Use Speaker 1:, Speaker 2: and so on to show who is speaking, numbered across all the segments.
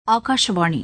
Speaker 1: ஆகாஷவாணி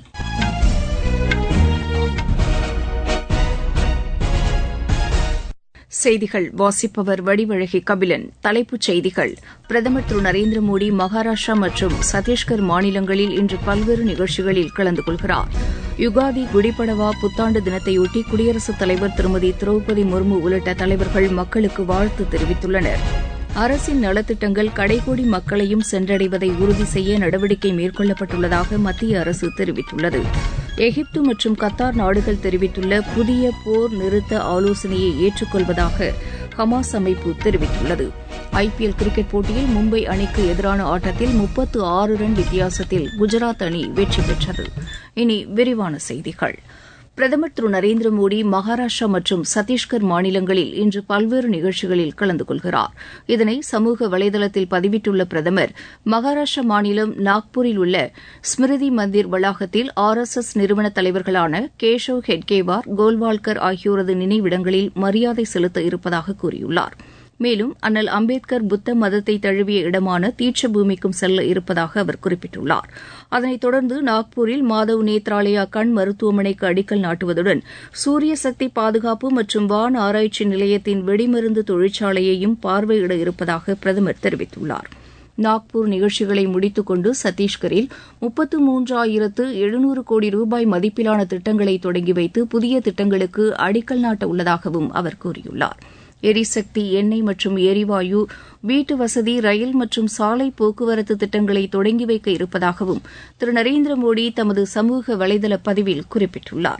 Speaker 1: செய்திகள் வாசிப்பவர் வடிவழகி கபிலன் தலைப்புச் செய்திகள் பிரதமர் திரு நரேந்திர மோடி மகாராஷ்டிரா மற்றும் சத்தீஸ்கர் மாநிலங்களில் இன்று பல்வேறு நிகழ்ச்சிகளில் கலந்து கொள்கிறார் யுகாதி குடிபடவா புத்தாண்டு தினத்தையொட்டி குடியரசுத் தலைவர் திருமதி திரௌபதி முர்மு உள்ளிட்ட தலைவர்கள் மக்களுக்கு வாழ்த்து தெரிவித்துள்ளனர் அரசின் நலத்திட்டங்கள் கடைக்கோடி மக்களையும் சென்றடைவதை உறுதி செய்ய நடவடிக்கை மேற்கொள்ளப்பட்டுள்ளதாக மத்திய அரசு தெரிவித்துள்ளது எகிப்து மற்றும் கத்தார் நாடுகள் தெரிவித்துள்ள புதிய போர் நிறுத்த ஆலோசனையை ஏற்றுக்கொள்வதாக ஹமாஸ் அமைப்பு தெரிவித்துள்ளது ஐபிஎல் கிரிக்கெட் போட்டியில் மும்பை அணிக்கு எதிரான ஆட்டத்தில் முப்பத்து ஆறு ரன் வித்தியாசத்தில் குஜராத் அணி வெற்றி பெற்றது இனி விரிவான செய்திகள் பிரதமர் திரு நரேந்திர மோடி மகாராஷ்டிரா மற்றும் சத்தீஸ்கர் மாநிலங்களில் இன்று பல்வேறு நிகழ்ச்சிகளில் கலந்து கொள்கிறார் இதனை சமூக வலைதளத்தில் பதிவிட்டுள்ள பிரதமர் மகாராஷ்டிரா மாநிலம் நாக்பூரில் உள்ள ஸ்மிருதி மந்திர் வளாகத்தில் ஆர் எஸ் எஸ் நிறுவன தலைவர்களான கேஷவ் ஹெட்கேவார் கோல்வால்கர் ஆகியோரது நினைவிடங்களில் மரியாதை செலுத்த இருப்பதாக கூறியுள்ளாா் மேலும் அண்ணல் அம்பேத்கர் புத்த மதத்தை தழுவிய இடமான தீட்சபூமிக்கும் செல்ல இருப்பதாக அவர் குறிப்பிட்டுள்ளார் அதனைத் தொடர்ந்து நாக்பூரில் மாதவ் நேத்ராலயா கண் மருத்துவமனைக்கு அடிக்கல் நாட்டுவதுடன் சூரிய சக்தி பாதுகாப்பு மற்றும் வான் ஆராய்ச்சி நிலையத்தின் வெடிமருந்து தொழிற்சாலையையும் பார்வையிட இருப்பதாக பிரதமர் தெரிவித்துள்ளார் நாக்பூர் நிகழ்ச்சிகளை முடித்துக் கொண்டு சத்தீஸ்கரில் முப்பத்து மூன்றாயிரத்து எழுநூறு கோடி ரூபாய் மதிப்பிலான திட்டங்களை தொடங்கி வைத்து புதிய திட்டங்களுக்கு அடிக்கல் நாட்ட உள்ளதாகவும் அவர் கூறியுள்ளாா் எரிசக்தி எண்ணெய் மற்றும் எரிவாயு வீட்டு வசதி ரயில் மற்றும் சாலை போக்குவரத்து திட்டங்களை தொடங்கி வைக்க இருப்பதாகவும் திரு நரேந்திர மோடி தமது சமூக வலைதள பதிவில் குறிப்பிட்டுள்ளார்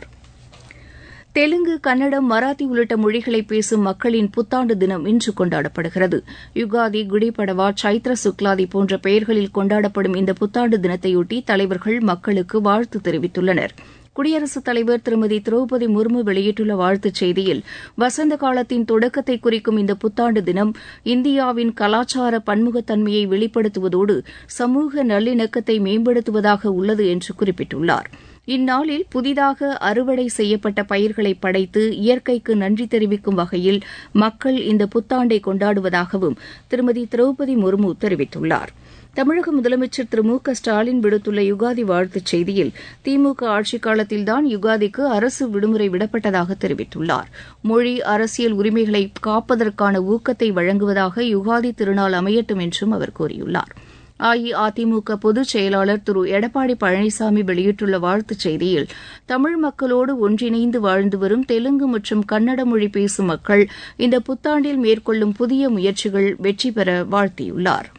Speaker 1: தெலுங்கு கன்னடம் மராத்தி உள்ளிட்ட மொழிகளை பேசும் மக்களின் புத்தாண்டு தினம் இன்று கொண்டாடப்படுகிறது யுகாதி குடிபடவா சைத்ர சுக்லாதி போன்ற பெயர்களில் கொண்டாடப்படும் இந்த புத்தாண்டு தினத்தையொட்டி தலைவர்கள் மக்களுக்கு வாழ்த்து தெரிவித்துள்ளனா் குடியரசுத் தலைவர் திருமதி திரௌபதி முர்மு வெளியிட்டுள்ள வாழ்த்துச் செய்தியில் வசந்த காலத்தின் தொடக்கத்தை குறிக்கும் இந்த புத்தாண்டு தினம் இந்தியாவின் கலாச்சார பன்முகத்தன்மையை வெளிப்படுத்துவதோடு சமூக நல்லிணக்கத்தை மேம்படுத்துவதாக உள்ளது என்று குறிப்பிட்டுள்ளார் இந்நாளில் புதிதாக அறுவடை செய்யப்பட்ட பயிர்களை படைத்து இயற்கைக்கு நன்றி தெரிவிக்கும் வகையில் மக்கள் இந்த புத்தாண்டை கொண்டாடுவதாகவும் திருமதி திரௌபதி முர்மு தெரிவித்துள்ளாா் தமிழக முதலமைச்சர் திரு மு க ஸ்டாலின் விடுத்துள்ள யுகாதி வாழ்த்துச் செய்தியில் திமுக ஆட்சிக் காலத்தில்தான் யுகாதிக்கு அரசு விடுமுறை விடப்பட்டதாக தெரிவித்துள்ளார் மொழி அரசியல் உரிமைகளை காப்பதற்கான ஊக்கத்தை வழங்குவதாக யுகாதி திருநாள் அமையட்டும் என்றும் அவர் கூறியுள்ளார் அஇஅதிமுக பொதுச் செயலாளர் திரு எடப்பாடி பழனிசாமி வெளியிட்டுள்ள வாழ்த்துச் செய்தியில் தமிழ் மக்களோடு ஒன்றிணைந்து வாழ்ந்து வரும் தெலுங்கு மற்றும் கன்னட மொழி பேசும் மக்கள் இந்த புத்தாண்டில் மேற்கொள்ளும் புதிய முயற்சிகள் வெற்றி பெற வாழ்த்தியுள்ளாா்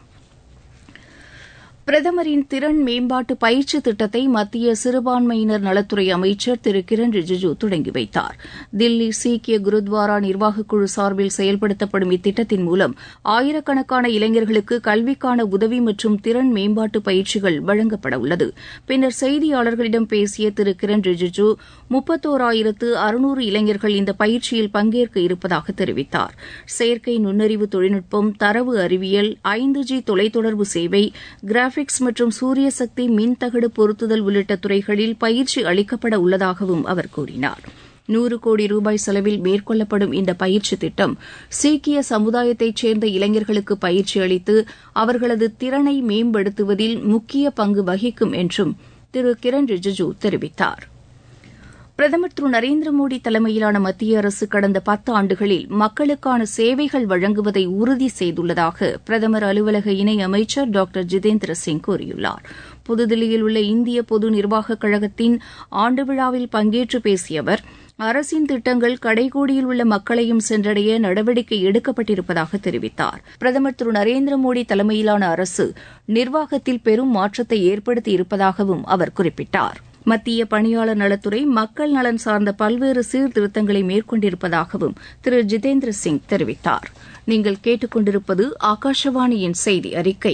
Speaker 1: பிரதமரின் திறன் மேம்பாட்டு பயிற்சி திட்டத்தை மத்திய சிறுபான்மையினர் நலத்துறை அமைச்சர் திரு கிரண் ரிஜிஜு தொடங்கி வைத்தார் தில்லி சீக்கிய குருத்வாரா நிர்வாகக்குழு சார்பில் செயல்படுத்தப்படும் இத்திட்டத்தின் மூலம் ஆயிரக்கணக்கான இளைஞர்களுக்கு கல்விக்கான உதவி மற்றும் திறன் மேம்பாட்டு பயிற்சிகள் வழங்கப்பட உள்ளது பின்னர் செய்தியாளர்களிடம் பேசிய திரு கிரண் ரிஜிஜு முப்பத்தோராயிரத்து அறுநூறு இளைஞர்கள் இந்த பயிற்சியில் பங்கேற்க இருப்பதாக தெரிவித்தார் செயற்கை நுண்ணறிவு தொழில்நுட்பம் தரவு அறிவியல் ஐந்து ஜி தொலைத்தொடர்பு சேவை கிராபிக் கிராபிக்ஸ் மற்றும் சூரிய சக்தி மின்தகடு பொருத்துதல் உள்ளிட்ட துறைகளில் பயிற்சி அளிக்கப்பட உள்ளதாகவும் அவர் கூறினார் நூறு கோடி ரூபாய் செலவில் மேற்கொள்ளப்படும் இந்த பயிற்சி திட்டம் சீக்கிய சமுதாயத்தைச் சேர்ந்த இளைஞர்களுக்கு பயிற்சி அளித்து அவர்களது திறனை மேம்படுத்துவதில் முக்கிய பங்கு வகிக்கும் என்றும் திரு கிரண் ரிஜிஜு தெரிவித்தாா் பிரதமர் திரு நரேந்திர மோடி தலைமையிலான மத்திய அரசு கடந்த பத்து ஆண்டுகளில் மக்களுக்கான சேவைகள் வழங்குவதை உறுதி செய்துள்ளதாக பிரதமர் அலுவலக இணை அமைச்சர் டாக்டர் ஜிதேந்திர சிங் கூறியுள்ளார் புதுதில்லியில் உள்ள இந்திய பொது நிர்வாகக் கழகத்தின் ஆண்டு விழாவில் பங்கேற்று பேசிய அவர் அரசின் திட்டங்கள் கடைகோடியில் உள்ள மக்களையும் சென்றடைய நடவடிக்கை எடுக்கப்பட்டிருப்பதாக தெரிவித்தார் பிரதமர் திரு நரேந்திர மோடி தலைமையிலான அரசு நிர்வாகத்தில் பெரும் மாற்றத்தை ஏற்படுத்தி இருப்பதாகவும் அவர் குறிப்பிட்டார் மத்திய பணியாளர் நலத்துறை மக்கள் நலன் சார்ந்த பல்வேறு சீர்திருத்தங்களை மேற்கொண்டிருப்பதாகவும் திரு ஜிதேந்திர சிங் தெரிவித்தார் நீங்கள் கேட்டுக்கொண்டிருப்பது ஆகாஷவாணியின் செய்தி அறிக்கை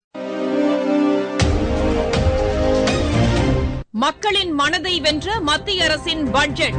Speaker 2: மக்களின் மனதை வென்ற மத்திய அரசின் பட்ஜெட்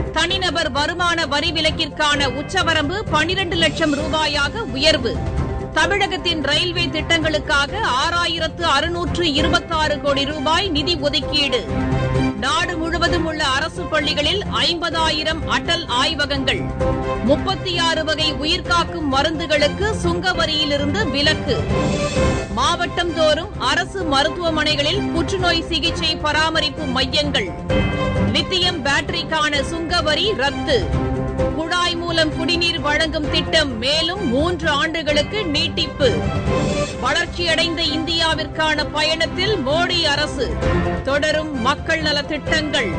Speaker 2: தனிநபர் வருமான வரி விலக்கிற்கான உச்சவரம்பு பனிரண்டு லட்சம் ரூபாயாக உயர்வு தமிழகத்தின் ரயில்வே திட்டங்களுக்காக ஆறாயிரத்து அறுநூற்று இருபத்தாறு கோடி ரூபாய் நிதி ஒதுக்கீடு நாடு முழுவதும் உள்ள அரசு பள்ளிகளில் ஐம்பதாயிரம் அடல் ஆய்வகங்கள் முப்பத்தி ஆறு வகை உயிர்காக்கும் மருந்துகளுக்கு சுங்க வரியிலிருந்து விலக்கு மாவட்டம் தோறும் அரசு மருத்துவமனைகளில் புற்றுநோய் சிகிச்சை பராமரிப்பு மையங்கள் லித்தியம் பேட்டரிக்கான சுங்க வரி ரத்து குழாய் மூலம் குடிநீர் வழங்கும் திட்டம் மேலும் மூன்று ஆண்டுகளுக்கு நீட்டிப்பு வளர்ச்சியடைந்த இந்தியாவிற்கான பயணத்தில் மோடி அரசு தொடரும் மக்கள் நலத் திட்டங்கள்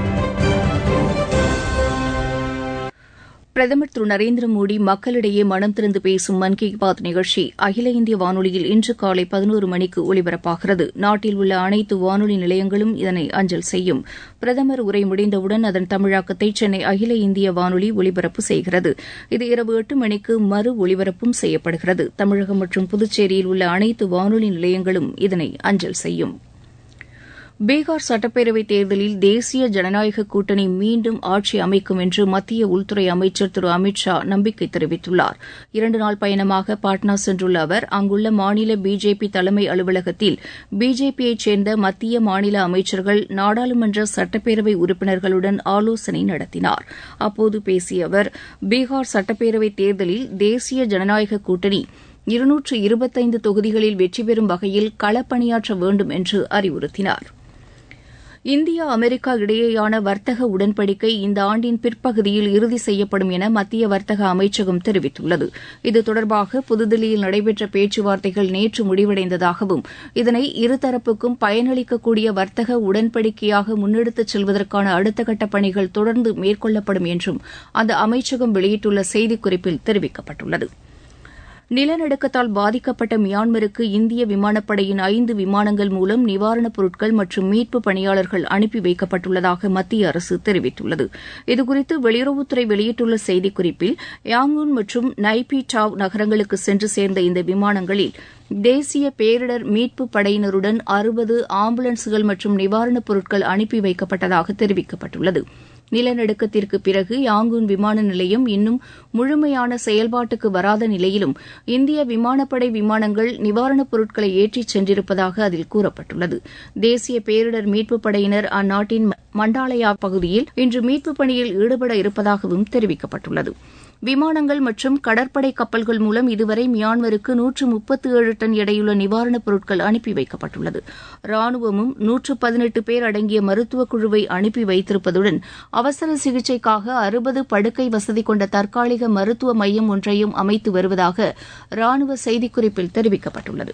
Speaker 1: பிரதமர் திரு நரேந்திர மோடி மக்களிடையே மனம் திறந்து பேசும் மன் கி பாத் நிகழ்ச்சி அகில இந்திய வானொலியில் இன்று காலை பதினோரு மணிக்கு ஒலிபரப்பாகிறது நாட்டில் உள்ள அனைத்து வானொலி நிலையங்களும் இதனை அஞ்சல் செய்யும் பிரதமர் உரை முடிந்தவுடன் அதன் தமிழாக்கத்தை சென்னை அகில இந்திய வானொலி ஒலிபரப்பு செய்கிறது இது இரவு எட்டு மணிக்கு மறு ஒலிபரப்பும் செய்யப்படுகிறது தமிழகம் மற்றும் புதுச்சேரியில் உள்ள அனைத்து வானொலி நிலையங்களும் இதனை அஞ்சல் செய்யும் பீகார் சட்டப்பேரவைத் தேர்தலில் தேசிய ஜனநாயக கூட்டணி மீண்டும் ஆட்சி அமைக்கும் என்று மத்திய உள்துறை அமைச்சர் திரு அமித் ஷா நம்பிக்கை தெரிவித்துள்ளார் இரண்டு நாள் பயணமாக பாட்னா சென்றுள்ள அவர் அங்குள்ள மாநில பிஜேபி தலைமை அலுவலகத்தில் பிஜேபியைச் சேர்ந்த மத்திய மாநில அமைச்சர்கள் நாடாளுமன்ற சட்டப்பேரவை உறுப்பினர்களுடன் ஆலோசனை நடத்தினார் அப்போது பேசிய அவர் பீகார் சட்டப்பேரவைத் தேர்தலில் தேசிய ஜனநாயக கூட்டணி இருநூற்று இருபத்தைந்து தொகுதிகளில் வெற்றி பெறும் வகையில் களப்பணியாற்ற வேண்டும் என்று அறிவுறுத்தினார் இந்தியா அமெரிக்கா இடையேயான வர்த்தக உடன்படிக்கை இந்த ஆண்டின் பிற்பகுதியில் இறுதி செய்யப்படும் என மத்திய வர்த்தக அமைச்சகம் தெரிவித்துள்ளது இது தொடர்பாக புதுதில்லியில் நடைபெற்ற பேச்சுவார்த்தைகள் நேற்று முடிவடைந்ததாகவும் இதனை இருதரப்புக்கும் பயனளிக்கக்கூடிய வர்த்தக உடன்படிக்கையாக முன்னெடுத்துச் செல்வதற்கான அடுத்த கட்ட பணிகள் தொடர்ந்து மேற்கொள்ளப்படும் என்றும் அந்த அமைச்சகம் வெளியிட்டுள்ள செய்திக்குறிப்பில் தெரிவிக்கப்பட்டுள்ளது நிலநடுக்கத்தால் பாதிக்கப்பட்ட மியான்மருக்கு இந்திய விமானப்படையின் ஐந்து விமானங்கள் மூலம் நிவாரணப் பொருட்கள் மற்றும் மீட்புப் பணியாளர்கள் அனுப்பி வைக்கப்பட்டுள்ளதாக மத்திய அரசு தெரிவித்துள்ளது இதுகுறித்து வெளியுறவுத்துறை வெளியிட்டுள்ள செய்திக்குறிப்பில் யாங்கூன் மற்றும் நைபி டாவ் நகரங்களுக்கு சென்று சேர்ந்த இந்த விமானங்களில் தேசிய பேரிடர் மீட்புப் படையினருடன் அறுபது ஆம்புலன்ஸ்கள் மற்றும் நிவாரணப் பொருட்கள் அனுப்பி வைக்கப்பட்டதாக தெரிவிக்கப்பட்டுள்ளது நிலநடுக்கத்திற்கு பிறகு யாங்கூன் விமான நிலையம் இன்னும் முழுமையான செயல்பாட்டுக்கு வராத நிலையிலும் இந்திய விமானப்படை விமானங்கள் நிவாரணப் பொருட்களை ஏற்றிச் சென்றிருப்பதாக அதில் கூறப்பட்டுள்ளது தேசிய பேரிடர் மீட்புப் படையினர் அந்நாட்டின் மண்டாலயா பகுதியில் இன்று மீட்புப் பணியில் ஈடுபட இருப்பதாகவும் தெரிவிக்கப்பட்டுள்ளது விமானங்கள் மற்றும் கடற்படை கப்பல்கள் மூலம் இதுவரை மியான்மருக்கு நூற்று முப்பத்து ஏழு டன் எடையுள்ள நிவாரணப் பொருட்கள் அனுப்பி வைக்கப்பட்டுள்ளது ராணுவமும் நூற்று பதினெட்டு பேர் அடங்கிய மருத்துவக் குழுவை அனுப்பி வைத்திருப்பதுடன் அவசர சிகிச்சைக்காக அறுபது படுக்கை வசதி கொண்ட தற்காலிக மருத்துவ மையம் ஒன்றையும் அமைத்து வருவதாக ராணுவ செய்திக்குறிப்பில் தெரிவிக்கப்பட்டுள்ளது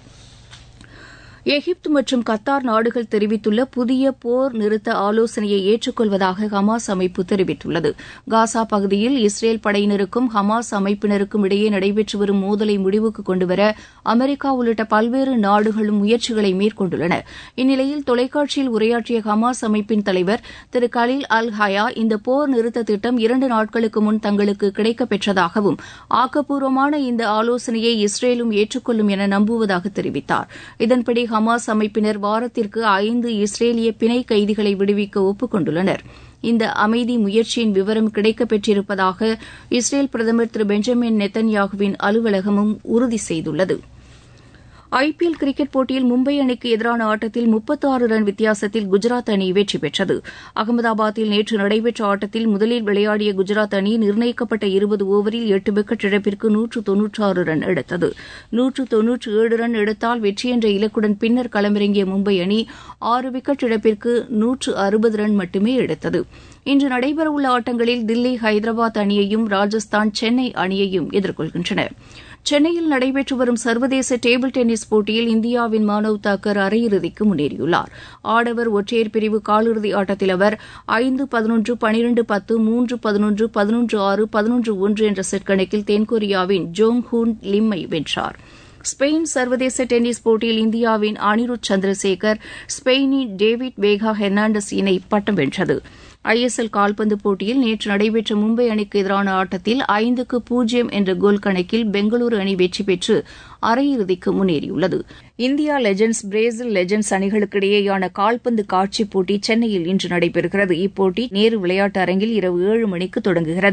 Speaker 1: எகிப்து மற்றும் கத்தார் நாடுகள் தெரிவித்துள்ள புதிய போர் நிறுத்த ஆலோசனையை ஏற்றுக்கொள்வதாக ஹமாஸ் அமைப்பு தெரிவித்துள்ளது காசா பகுதியில் இஸ்ரேல் படையினருக்கும் ஹமாஸ் அமைப்பினருக்கும் இடையே நடைபெற்று வரும் மோதலை முடிவுக்கு கொண்டுவர அமெரிக்கா உள்ளிட்ட பல்வேறு நாடுகளும் முயற்சிகளை மேற்கொண்டுள்ளன இந்நிலையில் தொலைக்காட்சியில் உரையாற்றிய ஹமாஸ் அமைப்பின் தலைவர் திரு கலீல் அல் ஹயா இந்த போர் நிறுத்த திட்டம் இரண்டு நாட்களுக்கு முன் தங்களுக்கு கிடைக்கப்பெற்றதாகவும் ஆக்கப்பூர்வமான இந்த ஆலோசனையை இஸ்ரேலும் ஏற்றுக்கொள்ளும் என நம்புவதாக தெரிவித்தார் இதன்படி ஹமாஸ் அமைப்பினர் வாரத்திற்கு ஐந்து இஸ்ரேலிய பிணை கைதிகளை விடுவிக்க ஒப்புக் கொண்டுள்ளனர் இந்த அமைதி முயற்சியின் விவரம் கிடைக்கப்பெற்றிருப்பதாக இஸ்ரேல் பிரதமர் திரு பெஞ்சமின் நெத்தன்யாகுவின் அலுவலகமும் உறுதி செய்துள்ளது ஐபிஎல் கிரிக்கெட் போட்டியில் மும்பை அணிக்கு எதிரான ஆட்டத்தில் முப்பத்தாறு ரன் வித்தியாசத்தில் குஜராத் அணி வெற்றி பெற்றது அகமதாபாத்தில் நேற்று நடைபெற்ற ஆட்டத்தில் முதலில் விளையாடிய குஜராத் அணி நிர்ணயிக்கப்பட்ட இருபது ஓவரில் எட்டு விக்கெட் இழப்பிற்கு நூற்று தொன்னூற்றாறு ரன் எடுத்தது நூற்று தொன்னூற்று ஏழு ரன் எடுத்தால் வெற்றி என்ற இலக்குடன் பின்னர் களமிறங்கிய மும்பை அணி ஆறு விக்கெட் இழப்பிற்கு நூற்று அறுபது ரன் மட்டுமே எடுத்தது இன்று நடைபெறவுள்ள ஆட்டங்களில் தில்லி ஹைதராபாத் அணியையும் ராஜஸ்தான் சென்னை அணியையும் எதிர்கொள்கின்றன சென்னையில் நடைபெற்று வரும் சர்வதேச டேபிள் டென்னிஸ் போட்டியில் இந்தியாவின் மானவ் தாக்கர் அரையிறுதிக்கு முன்னேறியுள்ளார் ஆடவர் ஒற்றையர் பிரிவு காலிறுதி ஆட்டத்தில் அவர் ஐந்து பதினொன்று பனிரெண்டு பத்து மூன்று பதினொன்று பதினொன்று ஆறு பதினொன்று ஒன்று என்ற செட் கணக்கில் தென்கொரியாவின் ஜோங் ஹூன் லிம்மை வென்றார் ஸ்பெயின் சர்வதேச டென்னிஸ் போட்டியில் இந்தியாவின் அனிருத் சந்திரசேகர் ஸ்பெயினின் டேவிட் வேகா ஹெர்னாண்டஸ் இணை பட்டம் வென்றது ஐஎஸ்எல் கால்பந்து போட்டியில் நேற்று நடைபெற்ற மும்பை அணிக்கு எதிரான ஆட்டத்தில் ஐந்துக்கு பூஜ்ஜியம் என்ற கோல் கணக்கில் பெங்களூரு அணி வெற்றி பெற்று அரையிறுதிக்கு முன்னேறியுள்ளது இந்தியா லெஜண்ட்ஸ் பிரேசில் லெஜண்ட்ஸ் அணிகளுக்கு இடையேயான கால்பந்து காட்சி போட்டி சென்னையில் இன்று நடைபெறுகிறது இப்போட்டி நேரு விளையாட்டு அரங்கில் இரவு ஏழு மணிக்கு தொடங்குகிறது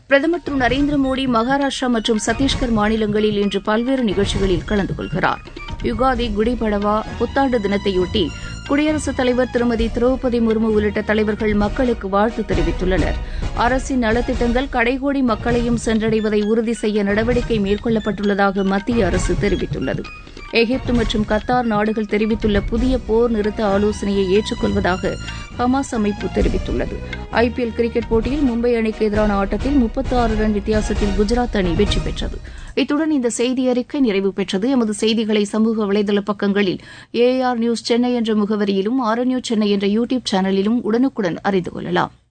Speaker 1: பிரதமர் திரு நரேந்திர மோடி மகாராஷ்டிரா மற்றும் சத்தீஸ்கர் மாநிலங்களில் இன்று பல்வேறு நிகழ்ச்சிகளில் கலந்து கொள்கிறார் யுகாதி குடிபடவா புத்தாண்டு தினத்தையொட்டி குடியரசுத் தலைவர் திருமதி திரௌபதி முர்மு உள்ளிட்ட தலைவர்கள் மக்களுக்கு வாழ்த்து தெரிவித்துள்ளனர் அரசின் நலத்திட்டங்கள் கடைகோடி மக்களையும் சென்றடைவதை உறுதி செய்ய நடவடிக்கை மேற்கொள்ளப்பட்டுள்ளதாக மத்திய அரசு தெரிவித்துள்ளது எகிப்து மற்றும் கத்தார் நாடுகள் தெரிவித்துள்ள புதிய போர் நிறுத்த ஆலோசனையை ஏற்றுக்கொள்வதாக ஹமாஸ் அமைப்பு தெரிவித்துள்ளது ஐபிஎல் கிரிக்கெட் போட்டியில் மும்பை அணிக்கு எதிரான ஆட்டத்தில் முப்பத்தி ஆறு ரன் வித்தியாசத்தில் குஜராத் அணி வெற்றி பெற்றது இத்துடன் இந்த செய்தி அறிக்கை நிறைவு பெற்றது எமது செய்திகளை சமூக வலைதள பக்கங்களில் ஏஆர் நியூஸ் சென்னை என்ற முகவரியிலும் ஆர் நியூஸ் சென்னை என்ற யூ டியூப் சேனலிலும் உடனுக்குடன் அறிந்து கொள்ளலாம்